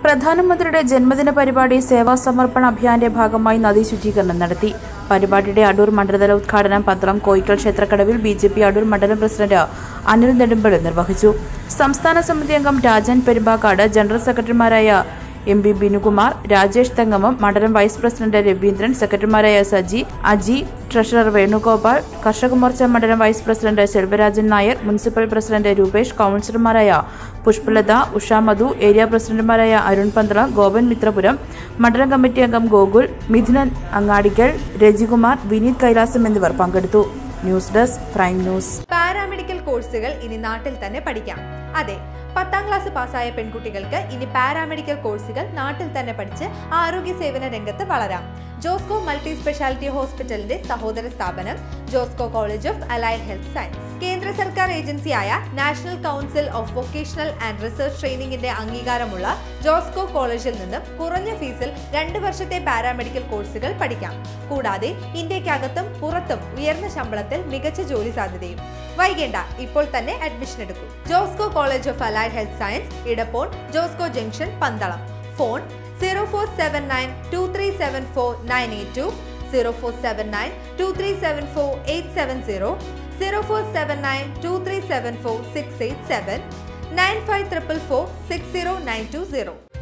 പ്രധാനമന്ത്രിയുടെ ജന്മദിന പരിപാടി സേവാ സമർപ്പണ അഭിയാന്റെ ഭാഗമായി നദീ ശുചീകരണം നടത്തി പരിപാടിയുടെ അടൂർ മണ്ഡലതല ഉദ്ഘാടനം പത്രം കോയിക്കൽ ക്ഷേത്രക്കടവിൽ ബി ജെ പി അടൂർ മണ്ഡലം പ്രസിഡന്റ് അനിൽ നെടുമ്പള്ളി നിർവഹിച്ചു സംസ്ഥാന സമിതി അംഗം രാജൻ പെരുമ്പാക്കാട് ജനറൽ സെക്രട്ടറിമാരായ എം പി ബിനുകുമാർ രാജേഷ് തെങ്ങമം മണ്ഡലം വൈസ് പ്രസിഡന്റ് രവീന്ദ്രൻ സെക്രട്ടറിമാരായ സജി അജി ട്രഷറർ വേണുഗോപാൽ കർഷക മോർച്ച മണ്ഡലം vice president Selvarajan Nair municipal president Rupesh കൌൺസിലർമാരായ പുഷ്പലത ഉഷ മധു ഏരിയ പ്രസിഡന്റുമാരായ അരുൺ പന്തള ഗോപൻ മിത്രപുരം മണ്ഡലം കമ്മിറ്റി അംഗം ഗോകുൽ മിഥുനൻ അങ്ങാടിക്കൽ രജികുമാർ വിനീത് കൈലാസം എന്നിവർ പങ്കെടുത്തു news desk prime news paramedical കോഴ്സുകൾ ഇനി നാട്ടിൽ തന്നെ പഠിക്കാം അതെ പത്താം ക്ലാസ് പാസ്സായ പെൺകുട്ടികൾക്ക് ഇനി പാരാമെഡിക്കൽ കോഴ്സുകൾ നാട്ടിൽ തന്നെ പഠിച്ച് ആരോഗ്യ സേവന രംഗത്ത് വളരാം ജോസ്കോ മൾട്ടി സ്പെഷ്യാലിറ്റി ഹോസ്പിറ്റലിന്റെ സഹോദര സ്ഥാപനം Josco college of allied health science കേന്ദ്ര സർക്കാർ ഏജൻസിയായ national council of vocational and research ട്രെയിനിങ്ങിന്റെ അംഗീകാരമുള്ള ജോസ്കോ കോളേജിൽ നിന്നും കുറഞ്ഞ ഫീസിൽ രണ്ട് വർഷത്തെ പാരാമെഡിക്കൽ കോഴ്സുകൾ പഠിക്കാം കൂടാതെ ഇന്ത്യക്കകത്തും പുറത്തും ഉയർന്ന ശമ്പളത്തിൽ മികച്ച ജോലി സാധ്യതയും വൈകേണ്ട ഇപ്പോൾ തന്നെ അഡ്മിഷൻ എടുക്കൂ Josco college of allied health science Edappon Josco junction Pandalam phone zero four seven nine two three seven four nine eight two zero four seven nine two three seven four eight seven zero zero four seven nine two three seven four six eight seven nine five triple four six zero nine two zero